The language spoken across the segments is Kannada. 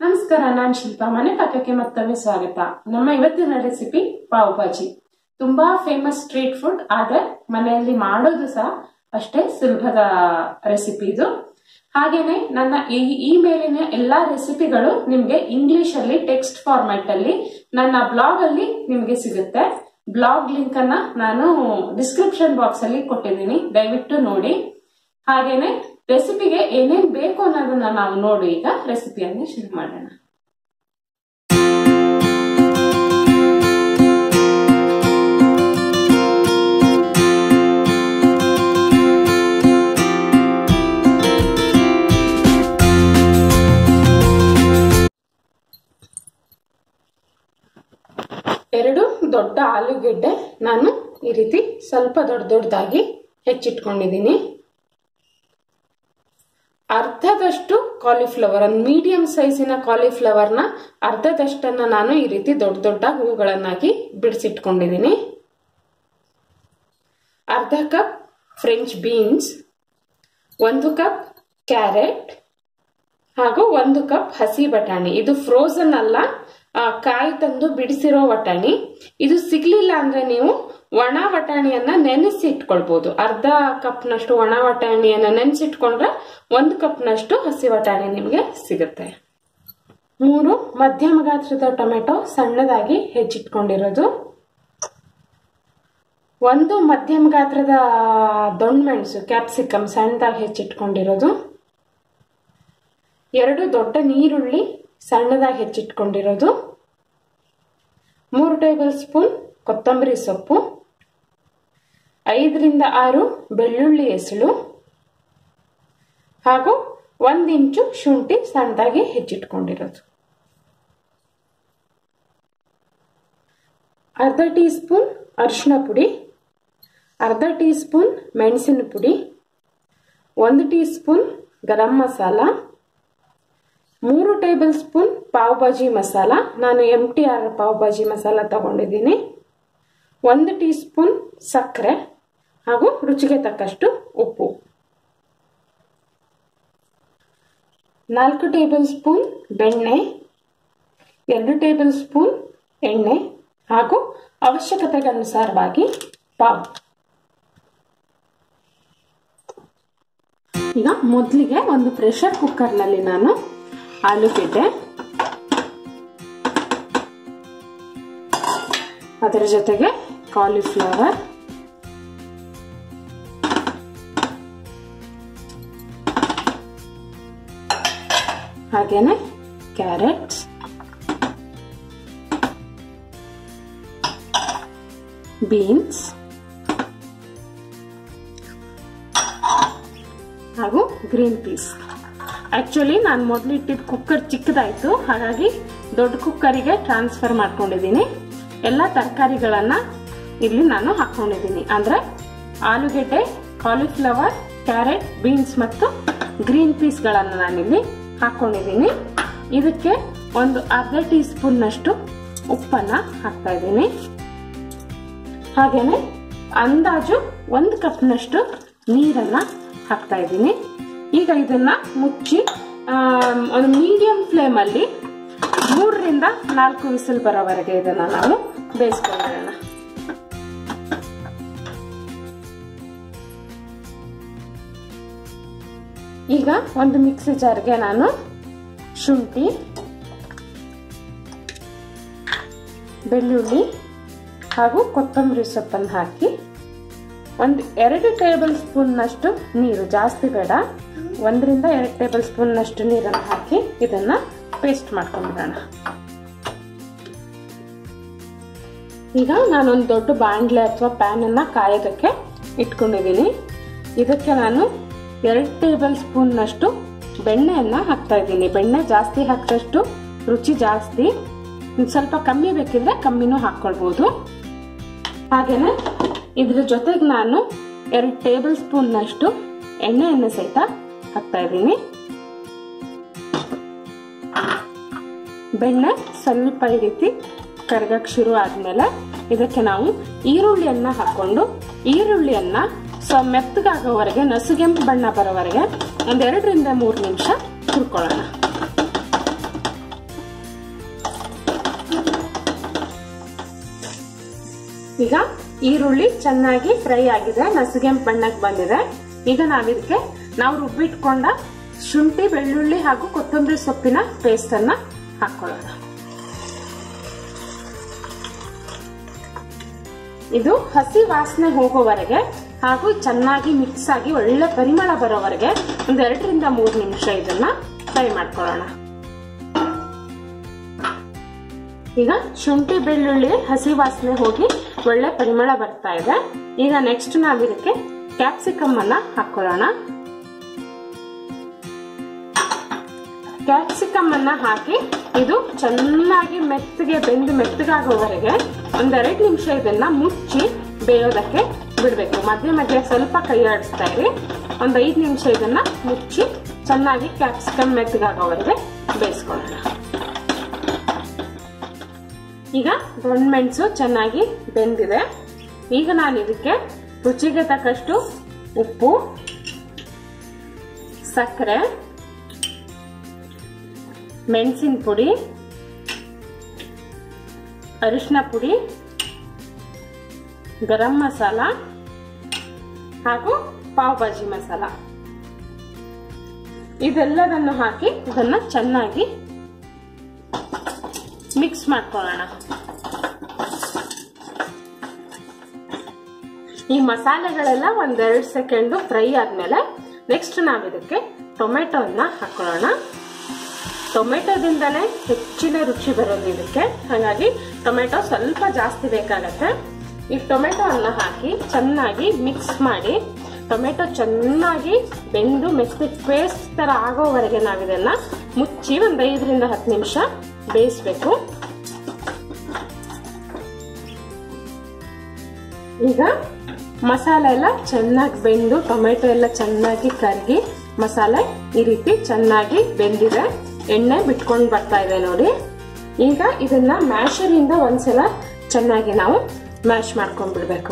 ನಮಸ್ಕಾರ ನಾನ್ ಶಿಲ್ಪಾ ಮನೆ ಪಾಕಕ್ಕೆ ಮತ್ತೊಮ್ಮೆ ಸ್ವಾಗತ ನಮ್ಮ ಇವತ್ತಿನ ರೆಸಿಪಿ ಪಾವ್ ಭಾಜಿ ತುಂಬಾ ಫೇಮಸ್ ಸ್ಟ್ರೀಟ್ ಫುಡ್ ಆದ್ರೆ ಮನೆಯಲ್ಲಿ ಮಾಡೋದು ಸಹ ಅಷ್ಟೇ ಸುಲಭದ ರೆಸಿಪಿ ಇದು ಹಾಗೇನೆ ನನ್ನ ಈ ಈ ಮೇಲಿನ ಎಲ್ಲಾ ರೆಸಿಪಿಗಳು ನಿಮ್ಗೆ ಇಂಗ್ಲಿಷ್ ಅಲ್ಲಿ ಟೆಕ್ಸ್ಟ್ ಫಾರ್ಮ್ಯಾಟ್ ಅಲ್ಲಿ ನನ್ನ ಬ್ಲಾಗ್ ಅಲ್ಲಿ ನಿಮ್ಗೆ ಸಿಗುತ್ತೆ ಬ್ಲಾಗ್ ಲಿಂಕ್ ಅನ್ನ ನಾನು ಡಿಸ್ಕ್ರಿಪ್ಷನ್ ಬಾಕ್ಸ್ ಅಲ್ಲಿ ಕೊಟ್ಟಿದ್ದೀನಿ ದಯವಿಟ್ಟು ನೋಡಿ ಹಾಗೇನೆ ರೆಸಿಪಿಗೆ ಏನೇನ್ ಬೇಕು ಅನ್ನೋದನ್ನ ನಾವು ನೋಡಿ ಈಗ ರೆಸಿಪಿಯನ್ನ ಶುರು ಮಾಡೋಣ ಎರಡು ದೊಡ್ಡ ಆಲೂಗೆಡ್ಡೆ ನಾನು ಈ ರೀತಿ ಸ್ವಲ್ಪ ದೊಡ್ಡ ದೊಡ್ಡದಾಗಿ ಹೆಚ್ಚಿಟ್ಕೊಂಡಿದ್ದೀನಿ ಅರ್ಧದಷ್ಟು ಕಾಲಿಫ್ಲವರ್ ಒಂದು ಮೀಡಿಯಂ ಸೈಜಿನ ಕಾಲಿಫ್ಲವರ್ನ ಅರ್ಧದಷ್ಟನ್ನ ನಾನು ಈ ರೀತಿ ದೊಡ್ಡ ದೊಡ್ಡ ಹೂಗಳನ್ನಾಗಿ ಬಿಡಿಸಿಟ್ಕೊಂಡಿದ್ದೀನಿ ಅರ್ಧ ಕಪ್ ಫ್ರೆಂಚ್ ಬೀನ್ಸ್ ಒಂದು ಕಪ್ ಕ್ಯಾರೆಟ್ ಹಾಗೂ ಒಂದು ಕಪ್ ಹಸಿ ಬಟಾಣಿ ಇದು ಫ್ರೋಸನ್ ಅಲ್ಲ ಕಾಯಿ ತಂದು ಬಿಡಿಸಿರೋ ವಟಾಣಿ ಇದು ಸಿಗ್ಲಿಲ್ಲ ಅಂದ್ರೆ ನೀವು ಒಣ ವಟಾಣಿಯನ್ನ ನೆನೆಸಿ ಇಟ್ಕೊಳ್ಬಹುದು ಅರ್ಧ ಕಪ್ನಷ್ಟು ಒಣ ವಟಾಣಿಯನ್ನ ನೆನೆಸಿಟ್ಕೊಂಡ್ರೆ ಒಂದು ಕಪ್ನಷ್ಟು ಹಸಿ ವಟಾಣಿ ನಿಮಗೆ ಸಿಗುತ್ತೆ ಮೂರು ಮಧ್ಯಮ ಗಾತ್ರದ ಟೊಮೆಟೊ ಸಣ್ಣದಾಗಿ ಹೆಚ್ಚಿಟ್ಕೊಂಡಿರೋದು ಒಂದು ಮಧ್ಯಮ ಗಾತ್ರದ ದೊಣ್ಣಮೆಣಸು ಕ್ಯಾಪ್ಸಿಕಮ್ ಸಣ್ಣದಾಗಿ ಹೆಚ್ಚಿಟ್ಕೊಂಡಿರೋದು ಎರಡು ದೊಡ್ಡ ನೀರುಳ್ಳಿ ಸಣ್ಣದಾಗಿ ಹೆಚ್ಚಿಟ್ಕೊಂಡಿರೋದು ಮೂರು ಟೇಬಲ್ ಸ್ಪೂನ್ ಕೊತ್ತಂಬರಿ ಸೊಪ್ಪು ಐದರಿಂದ ಆರು ಬೆಳ್ಳುಳ್ಳಿ ಎಸಳು ಹಾಗೂ ಒಂದು ಇಂಚು ಶುಂಠಿ ಸಣ್ಣದಾಗಿ ಹೆಚ್ಚಿಟ್ಕೊಂಡಿರೋದು ಅರ್ಧ ಟೀ ಸ್ಪೂನ್ ಅರಿಶಿನ ಪುಡಿ ಅರ್ಧ ಟೀ ಸ್ಪೂನ್ ಮೆಣಸಿನ ಪುಡಿ ಒಂದು ಟೀ ಸ್ಪೂನ್ ಗರಂ ಮಸಾಲ ಮೂರು ಟೇಬಲ್ ಸ್ಪೂನ್ ಪಾವ್ ಭಾಜಿ ಮಸಾಲ ನಾನು M T R pav bhaji masala ತಗೊಂಡಿದ್ದೀನಿ ಒಂದು ಟೀ ಸ್ಪೂನ್ ಸಕ್ಕರೆ ಹಾಗೂ ರುಚಿಗೆ ತಕ್ಕಷ್ಟು ಉಪ್ಪು ನಾಲ್ಕು ಟೇಬಲ್ ಸ್ಪೂನ್ ಬೆಣ್ಣೆ ಎರಡು ಟೇಬಲ್ ಸ್ಪೂನ್ ಎಣ್ಣೆ ಹಾಗೂ ಅವಶ್ಯಕತೆಗನುಸಾರವಾಗಿ ಪಾವ್ ಈಗ ಮೊದಲಿಗೆ ಒಂದು ಪ್ರೆಷರ್ ಕುಕ್ಕರ್ನಲ್ಲಿ ನಾನು ಆಲೂಗೆಡ್ಡೆ ಅದರ ಜೊತೆಗೆ ಕಾಲಿಫ್ಲವರ್ ಹಾಗೇನೆ ಕ್ಯಾರೆಟ್ಸ್ ಬೀನ್ಸ್ ಹಾಗೂ ಗ್ರೀನ್ ಪೀಸ್ ಆಕ್ಚುಲಿ ನಾನು ಮೊದಲು ಇಟ್ಟಿದ್ದ ಕುಕ್ಕರ್ ಚಿಕ್ಕದಾಯ್ತು ಹಾಗಾಗಿ ದೊಡ್ಡ ಕುಕ್ಕರಿಗೆ ಟ್ರಾನ್ಸ್ಫರ್ ಮಾಡ್ಕೊಂಡಿದ್ದೀನಿ ಎಲ್ಲ ತರಕಾರಿಗಳನ್ನ ಇಲ್ಲಿ ನಾನು ಹಾಕೊಂಡಿದ್ದೀನಿ ಅಂದ್ರೆ ಆಲೂಗೆಡ್ಡೆ ಕಾಲಿಫ್ಲವರ್ ಕ್ಯಾರೆಟ್ ಬೀನ್ಸ್ ಮತ್ತು ಗ್ರೀನ್ ಪೀಸ್ಗಳನ್ನು ನಾನಿಲ್ಲಿ ಹಾಕೊಂಡಿದ್ದೀನಿ ಇದಕ್ಕೆ ಒಂದು ಅರ್ಧ ಟೀ ಸ್ಪೂನ್ನಷ್ಟು ಉಪ್ಪನ್ನ ಹಾಕ್ತಾ ಇದ್ದೀನಿ ಹಾಗೇನೆ ಅಂದಾಜು ಒಂದು ಕಪ್ನಷ್ಟು ನೀರನ್ನ ಹಾಕ್ತಾ ಇದ್ದೀನಿ ಈಗ ಇದನ್ನ ಮುಚ್ಚಿ ಒಂದು ಮೀಡಿಯಂ ಫ್ಲೇಮ್ ಅಲ್ಲಿ ಮೂರರಿಂದ ನಾಲ್ಕು ವಿಸಿಲ್ ಬರೋವರೆಗೆ ಇದನ್ನ ನಾವು ಬೇಯಿಸ್ಕೊಳ್ಳೋಣ ಈಗ ಒಂದು ಮಿಕ್ಸಿ ಜಾರ್ಗೆ ನಾನು ಶುಂಠಿ ಬೆಳ್ಳುಳ್ಳಿ ಹಾಗೂ ಕೊತ್ತಂಬರಿ ಸೊಪ್ಪನ್ನು ಹಾಕಿ ಒಂದು ಎರಡು ಟೇಬಲ್ ಸ್ಪೂನ್ನಷ್ಟು ನೀರು ಜಾಸ್ತಿ ಬೇಡ ಒಂದರಿಂದ ಎರಡು ಟೇಬಲ್ ಸ್ಪೂನ್ನಷ್ಟು ನೀರನ್ನು ಹಾಕಿ ಇದನ್ನ ಪೇಸ್ಟ್ ಮಾಡ್ಕೊಂಡ್ಬಿಡೋಣ ಈಗ ನಾನೊಂದು ದೊಡ್ಡ ಬಾಂಡ್ಲೆ ಅಥವಾ ಪ್ಯಾನ್ ಅನ್ನ ಕಾಯೋದಕ್ಕೆ ಇಟ್ಕೊಂಡಿದ್ದೀನಿ ಇದಕ್ಕೆ ನಾನು ಎರಡು ಟೇಬಲ್ ಸ್ಪೂನ್ನಷ್ಟು ಬೆಣ್ಣೆಯನ್ನ ಹಾಕ್ತಾ ಇದ್ದೀನಿ ಬೆಣ್ಣೆ ಜಾಸ್ತಿ ಹಾಕಿದಷ್ಟು ರುಚಿ ಜಾಸ್ತಿ ಸ್ವಲ್ಪ ಕಮ್ಮಿ ಬೇಕಿದ್ರೆ ಕಮ್ಮಿನೂ ಹಾಕ್ಕೊಳ್ಬೋದು ಹಾಗೇನೆ ಇದ್ರ ಜೊತೆಗೆ ನಾನು ಎರಡು ಟೇಬಲ್ ಸ್ಪೂನ್ನಷ್ಟು ಎಣ್ಣೆಯನ್ನು ಸಹಿತ ಹಾಕ್ತಾ ಇದ್ದೀನಿ ಬೆಣ್ಣೆ ಸ್ವಲ್ಪ ಈ ರೀತಿ ಕರಗಕ್ಕೆ ಶುರು ಆದ್ಮೇಲೆ ಇದಕ್ಕೆ ನಾವು ಈರುಳ್ಳಿಯನ್ನ ಹಾಕೊಂಡು ಈರುಳ್ಳಿಯನ್ನ ಸೊ ಮೆತ್ತಗಾಗೋವರೆಗೆ ನಸುಗೆಂಪು ಬಣ್ಣ ಬರೋವರೆಗೆ ಒಂದೆರಡರಿಂದ ಮೂರು ನಿಮಿಷ ಹುರ್ಕೊಳ್ಳೋಣ ಈಗ ಈರುಳ್ಳಿ ಚೆನ್ನಾಗಿ ಫ್ರೈ ಆಗಿದೆ ನಸುಗೆಂಪು ಬಣ್ಣಕ್ಕೆ ಬಂದಿದೆ ಈಗ ನಾವಿದಕ್ಕೆ ನಾವು ರುಬ್ಬಿಟ್ಕೊಂಡ ಶುಂಠಿ ಬೆಳ್ಳುಳ್ಳಿ ಹಾಗೂ ಕೊತ್ತಂಬರಿ ಸೊಪ್ಪಿನ ಪೇಸ್ಟ್ ಅನ್ನ ಹಾಕೊಳ್ಳೋಣ ಇದು ಹಸಿ ವಾಸನೆ ಹೋಗೋವರೆಗೆ ಹಾಗೂ ಚೆನ್ನಾಗಿ ಮಿಕ್ಸ್ ಆಗಿ ಒಳ್ಳೆ ಪರಿಮಳ ಬರೋವರೆಗೆ ಒಂದ್ ಎರಡರಿಂದ ಮೂರು ನಿಮಿಷ ಇದನ್ನ ಫ್ರೈ ಮಾಡ್ಕೊಳ್ಳೋಣ ಈಗ ಶುಂಠಿ ಬೆಳ್ಳುಳ್ಳಿ ಹಸಿ ವಾಸನೆ ಹೋಗಿ ಒಳ್ಳೆ ಪರಿಮಳ ಬರ್ತಾ ಇದೆ ಈಗ ನೆಕ್ಸ್ಟ್ ನಾವು ಇದಕ್ಕೆ ಕ್ಯಾಪ್ಸಿಕಮ್ ಅನ್ನ ಹಾಕೊಳ್ಳೋಣ ಕ್ಯಾಪ್ಸಿಕಮ್ ಅನ್ನ ಹಾಕಿ ಇದು ಚೆನ್ನಾಗಿ ಮೆತ್ತಗೆ ಬೆಂದು ಮೆತ್ತಗಾಗೋವರೆಗೆ ಒಂದೆರಡು ನಿಮಿಷ ಇದನ್ನ ಮುಚ್ಚಿ ಬೇಯೋದಕ್ಕೆ ಬಿಡಬೇಕು ಮಧ್ಯೆ ಮಧ್ಯೆ ಸ್ವಲ್ಪ ಕೈ ಆಡಿಸ್ತಾ ಇರಿ ಒಂದ್ ಐದು ನಿಮಿಷ ಇದನ್ನ ಮುಚ್ಚಿ ಚೆನ್ನಾಗಿ ಕ್ಯಾಪ್ಸಿಕಮ್ ಮೆತ್ತಗಾಗೋವರೆಗೆ ಬೇಯಿಸ್ಕೊಳ್ಳೋಣ ಈಗ ಮೆಣಸು ಚೆನ್ನಾಗಿ ಬೆಂದಿದೆ ಈಗ ನಾನು ಇದಕ್ಕೆ ರುಚಿಗೆ ತಕ್ಕಷ್ಟು ಉಪ್ಪು ಸಕ್ಕರೆ ಮೆಣಸಿನ ಪುಡಿ ಅರಿಶಿನ ಪುಡಿ ಗರಂ ಮಸಾಲ ಹಾಗೂ ಪಾವ್ ಭಾಜಿ ಮಸಾಲ ಇದೆಲ್ಲದನ್ನು ಹಾಕಿ ಇದನ್ನ ಚೆನ್ನಾಗಿ ಮಿಕ್ಸ್ ಮಾಡ್ಕೊಳ್ಳೋಣ ಈ ಮಸಾಲೆಗಳೆಲ್ಲ ಒಂದೆರಡು ಸೆಕೆಂಡ್ ಫ್ರೈ ಆದ್ಮೇಲೆ ನೆಕ್ಸ್ಟ್ ನಾವು ಇದಕ್ಕೆ ಟೊಮೆಟೊನ ಹಾಕೊಳ್ಳೋಣ ಟೊಮೆಟೊದಿಂದಲೇ ಹೆಚ್ಚಿನ ರುಚಿ ಬರೋದು ಇದಕ್ಕೆ ಹಾಗಾಗಿ ಟೊಮೆಟೊ ಸ್ವಲ್ಪ ಜಾಸ್ತಿ ಬೇಕಾಗತ್ತೆ ಈ ಟೊಮೆಟೊ ಅನ್ನ ಹಾಕಿ ಚೆನ್ನಾಗಿ ಮಿಕ್ಸ್ ಮಾಡಿ ಟೊಮೆಟೊ ಚೆನ್ನಾಗಿ ಬೆಂದು ಮೆತ್ತಗೆ ಪೇಸ್ಟ್ ತರ ಆಗೋವರೆಗೆ ನಾವಿದನ್ನ ಮುಚ್ಚಿ ಒಂದ್ ಐದರಿಂದ ಹತ್ತು ನಿಮಿಷ ಬೇಯಿಸ್ಬೇಕು ಈಗ ಮಸಾಲೆ ಎಲ್ಲ ಚೆನ್ನಾಗಿ ಬೆಂದು ಟೊಮೆಟೊ ಎಲ್ಲ ಚೆನ್ನಾಗಿ ಕರಗಿ ಮಸಾಲೆ ಈ ರೀತಿ ಚೆನ್ನಾಗಿ ಬೆಂದಿದೆ ಎಣ್ಣೆ ಬಿಟ್ಕೊಂಡು ಬರ್ತಾ ಇದೆ ನೋಡಿ ಈಗ ಇದನ್ನ ಮ್ಯಾಶರಿಂದ ಒಂದ್ಸಲ ಚೆನ್ನಾಗಿ ನಾವು ಮ್ಯಾಶ್ ಮಾಡ್ಕೊಂಡ್ಬಿಡ್ಬೇಕು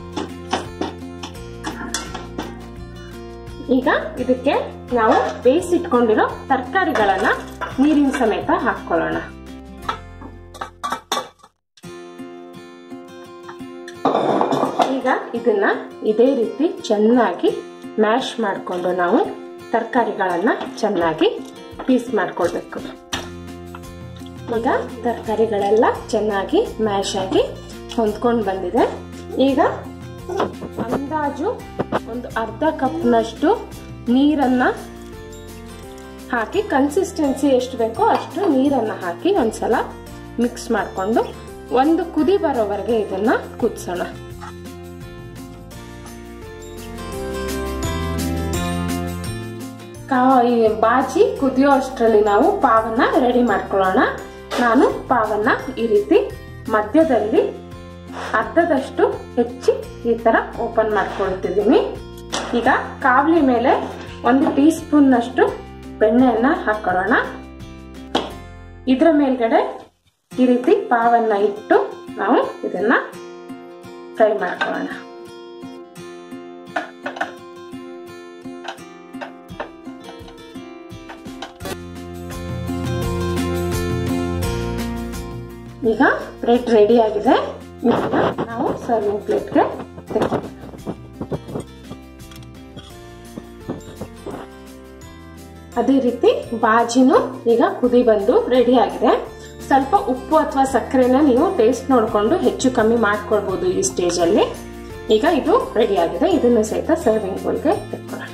ಈಗ ಇದಕ್ಕೆ ನಾವು ಬೇಯಿಸಿಟ್ಕೊಂಡಿರೋ ತರಕಾರಿಗಳನ್ನ ನೀರಿನ ಸಮೇತ ಹಾಕೊಳ್ಳೋಣ ಈಗ ಇದನ್ನ ಇದೇ ರೀತಿ ಚೆನ್ನಾಗಿ ಮ್ಯಾಶ್ ಮಾಡಿಕೊಂಡು ನಾವು ತರಕಾರಿಗಳನ್ನ ಚೆನ್ನಾಗಿ ಪೀಸ್ ಮಾಡ್ಕೊಳ್ಬೇಕು ಈಗ ತರಕಾರಿಗಳೆಲ್ಲ ಚೆನ್ನಾಗಿ ಮ್ಯಾಶ್ ಆಗಿ ಹೊಂದ್ಕೊಂಡು ಬಂದಿದೆ ಈಗ ಅಂದಾಜು ಒಂದು ಅರ್ಧ ಕಪ್ನಷ್ಟು ನೀರನ್ನ ಹಾಕಿ ಕನ್ಸಿಸ್ಟೆನ್ಸಿ ಎಷ್ಟು ಬೇಕೋ ಅಷ್ಟು ನೀರನ್ನ ಹಾಕಿ ಒಂದ್ಸಲ ಮಿಕ್ಸ್ ಮಾಡಿಕೊಂಡು ಒಂದು ಕುದಿ ಬರೋವರೆಗೆ ಇದನ್ನ ಕುದಿಸೋಣ ಈ ಬಾಜಿ ಕುದಿಯೋ ಅಷ್ಟರಲ್ಲಿ ನಾವು ಪಾವನ್ನ ರೆಡಿ ಮಾಡ್ಕೊಳ್ಳೋಣ ನಾನು ಪಾವನ್ನ ಈ ರೀತಿ ಮಧ್ಯದಲ್ಲಿ ಅರ್ಧದಷ್ಟು ಹೆಚ್ಚಿ ಈ ತರ ಓಪನ್ ಮಾಡ್ಕೊಳ್ತಿದ್ದೀನಿ ಈಗ ಕಾವಲಿ ಮೇಲೆ ಒಂದು ಟೀ ಸ್ಪೂನ್ ಅಷ್ಟು ಬೆಣ್ಣೆಯನ್ನ ಹಾಕೊಳ್ಳೋಣ ಇದರ ಮೇಲ್ಗಡೆ ಈ ರೀತಿ ಪಾವನ್ನ ಇಟ್ಟು ನಾವು ಇದನ್ನ ಫ್ರೈ ಮಾಡ್ಕೊಳ್ಳೋಣ ಈಗ ಬ್ರೆಡ್ ರೆಡಿ ಆಗಿದೆ ಇದನ್ನ ನಾವು ಸರ್ವಿಂಗ್ ಪ್ಲೇಟ್ಗೆ ತೆಗೆದು ಅದೇ ರೀತಿ ಬಾಜಿನೂ ಈಗ ಕುದಿ ಬಂದು ರೆಡಿ ಆಗಿದೆ ಸ್ವಲ್ಪ ಉಪ್ಪು ಅಥವಾ ಸಕ್ಕರೆನ ನೀವು ಟೇಸ್ಟ್ ನೋಡಿಕೊಂಡು ಹೆಚ್ಚು ಕಮ್ಮಿ ಮಾಡ್ಕೊಳ್ಬಹುದು ಈ ಸ್ಟೇಜ್ ಅಲ್ಲಿ ಈಗ ಇದು ರೆಡಿ ಆಗಿದೆ ಇದನ್ನು ಸಹಿತ ಸರ್ವಿಂಗ್ ಬೋಲ್ಗೆ ತೆಕ್ಕೊಳ್ಳೋಣ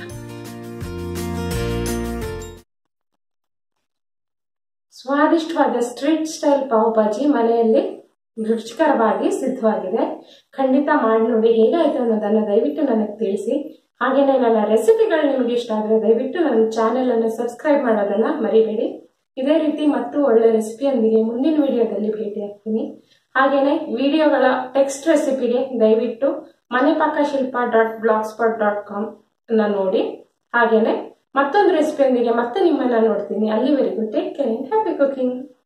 ಸ್ವಾದಿಷ್ಟವಾದ ಸ್ಟ್ರೀಟ್ ಸ್ಟೈಲ್ ಪಾವ್ ಭಾಜಿ ಮನೆಯಲ್ಲಿ ರುಚಿಕರವಾಗಿ ಸಿದ್ಧವಾಗಿದೆ ಖಂಡಿತ ಮಾಡಿ ನೋಡಿ ಹೇಗಾಯ್ತು ಅನ್ನೋದನ್ನ ದಯವಿಟ್ಟು ನನಗೆ ತಿಳಿಸಿ ಹಾಗೇನೆ ನನ್ನ ರೆಸಿಪಿಗಳು ನಿಮಗೆ ಇಷ್ಟ ಆದರೆ ದಯವಿಟ್ಟು ನನ್ನ ಚಾನೆಲ್ ಅನ್ನು ಸಬ್ಸ್ಕ್ರೈಬ್ ಮಾಡೋದನ್ನ ಮರಿಬೇಡಿ ಇದೇ ರೀತಿ ಮತ್ತು ಒಳ್ಳೆ ರೆಸಿಪಿಯೊಂದಿಗೆ ಮುಂದಿನ ವಿಡಿಯೋದಲ್ಲಿ ಭೇಟಿ ಆಗ್ತೀನಿ ಹಾಗೇನೆ ವಿಡಿಯೋಗಳ ಟೆಕ್ಸ್ಟ್ ರೆಸಿಪಿಗೆ ದಯವಿಟ್ಟು ಮನೆ ಪಾಕ Shilpa dot blogspot dot com ನೋಡಿ ಹಾಗೇನೆ ಮತ್ತೊಂದು ರೆಸಿಪಿಯೊಂದಿಗೆ ಮತ್ತೆ ನಿಮ್ಮನ್ನ ನೋಡ್ತೀನಿ ಅಲ್ಲಿವರೆಗೂ ಟೇಕ್ ಕೇರ್ ಹ್ಯಾಪಿ ಕುಕಿಂಗ್